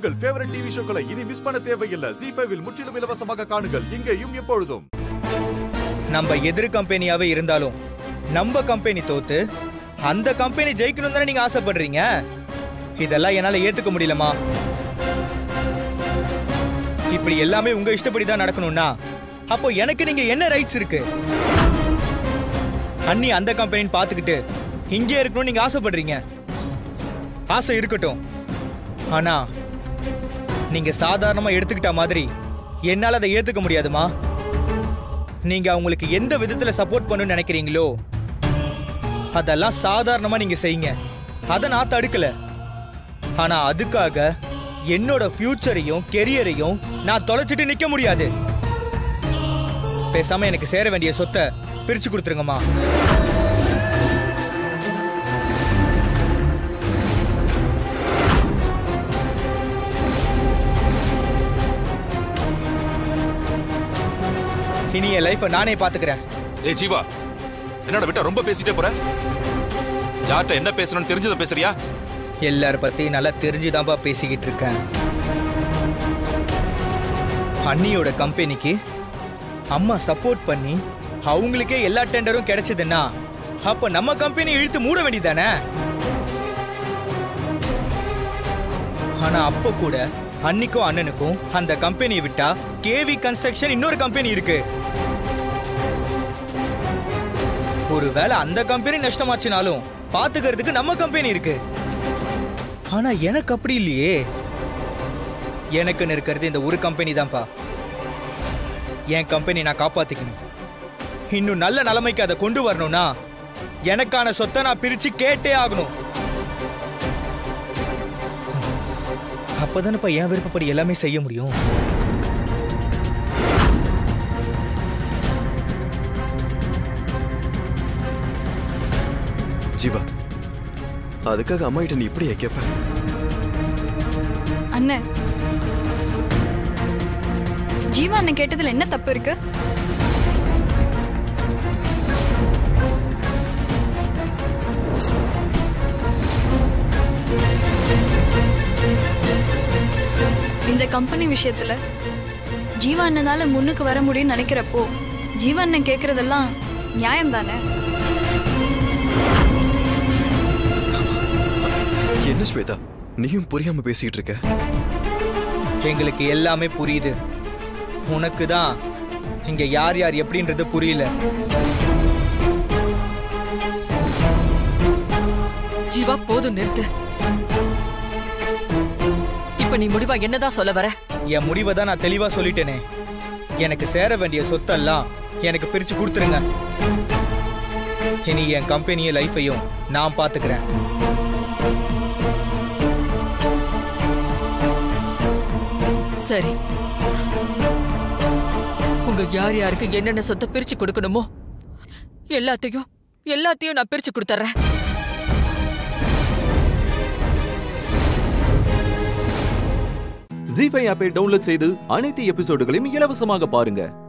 உங்கள் favourite TV ஷோக்களை இனி miss பண்ண தேவையில்லை ஜி ஃபைவில் முற்றிலும் இலவசமாக காணுங்கள் இங்கேயும் எப்பொழுதும் நம்ம எதிர் கம்பெனியாவே இருந்தாலும் நம்ம கம்பெனி தோத்து அந்த கம்பெனி ஜெயிக்கணும் தானே நீங்க ஆசைப்படுறீங்க இதெல்லாம் என்னால ஏத்துக்க முடியலமா இப்படி எல்லாமே உங்க இஷ்டப்படி தான் நடக்கணும்னா அப்போ எனக்கு நீங்க என்ன ரைட்ஸ் இருக்கு அண்ணி அந்த கம்பெனின்னு பாத்துக்கிட்டு இங்கே இருக்கணும்னு நீங்க ஆசைப்படுறீங்க ஆசை இருக்கட்டும் ஆனா நீங்க சாதாரணமா எடுத்துக்கிட்ட மாதிரி என்னால அதை ஏத்துக்க முடியாதுமா நீங்க அவங்களுக்கு எந்த விதத்துல சப்போர்ட் பண்ணணும்னு நினைக்கிறீங்களோ அதெல்லாம் சாதாரணமா நீங்க செய்யுங்க அதை நான் தடுக்கல ஆனா அதுக்காக என்னோட ஃபியூச்சரையும் கெரியரையும் நான் தொலைச்சிட்டு நிக்க முடியாது பேசாம எனக்கு சேர வேண்டிய சொத்தை பிரிச்சு கொடுத்துருங்கம்மா இனி என் லைஃபை நானே பாத்துக்கிறேன் ஏ ஜீவா என்னோட விட்டா ரொம்ப பேசிட்டே போற யார்கிட்ட என்ன பேசணும்னு தெரிஞ்சதை பேசுறியா எல்லார பத்தி நல்லா தெரிஞ்சுதான்பா பேசிக்கிட்டு இருக்கேன் அண்ணியோட கம்பெனிக்கு அம்மா சப்போர்ட் பண்ணி அவங்களுக்கே எல்லா டெண்டரும் கிடைச்சதுன்னா அப்ப நம்ம கம்பெனி இழுத்து மூட வேண்டியதானே ஆனா அப்ப கூட அன்னிக்கும் அண்ணனுக்கும் அந்த கம்பெனியை விட்டா கேவி கன்ஸ்ட்ரக்ஷன் இன்னொரு கம்பெனி இருக்கு ஒருவேளை அந்த கம்பெனி நஷ்டமாச்சுனாலும் பாத்துக்கிறதுக்கு நம்ம கம்பெனி இருக்கு ஆனா எனக்கு அப்படி இல்லையே எனக்குன்னு இருக்கிறது இந்த ஒரு கம்பெனி தான்ப்பா என் கம்பெனி நான் காப்பாத்திக்கணும் இன்னும் நல்ல நிலைமைக்கு அதை கொண்டு வரணும்னா எனக்கான சொத்தை நான் பிரிச்சு கேட்டே ஆகணும் அப்பதானப்பா என் விருப்பப்படி எல்லாமே செய்ய முடியும் ஜீவா அதுக்காக அம்மா கிட்ட நீ இப்படியா கேப்ப அண்ணன் ஜீவா அண்ணன் கேட்டதுல என்ன தப்பு இருக்கு இந்த கம்பெனி விஷயத்துல ஜீவா அண்ணனால முன்னுக்கு வர முடியும்னு நினைக்கிறப்போ ஜீவா அண்ணன் கேக்குறதெல்லாம் நியாயம் தானே என்ன ஸ்வேதா நீயும் புரியாம பேசிட்டு இருக்க எங்களுக்கு எல்லாமே புரியுது உனக்கு தான் இங்க யார் யார் எப்படின்றது புரியல ஜீவா போதும் நிறுத்து இப்ப நீ முடிவா என்னதான் சொல்ல வர என் முடிவை தான் நான் தெளிவா சொல்லிட்டேனே எனக்கு சேர வேண்டிய சொத்தெல்லாம் எனக்கு பிரிச்சு கொடுத்துருங்க இனி என் கம்பெனிய லைஃபையும் நான் பாத்துக்கிறேன் சரி உங்க யார் யாருக்கு என்னென்ன சொத்தை பிரிச்சு கொடுக்கணுமோ எல்லாத்தையும் எல்லாத்தையும் நான் பிரிச்சு கொடுத்துறேன் ஜி ஃபைவ் ஆப்பை டவுன்லோட் செய்து அனைத்து எபிசோடுகளையும் இலவசமாக பாருங்க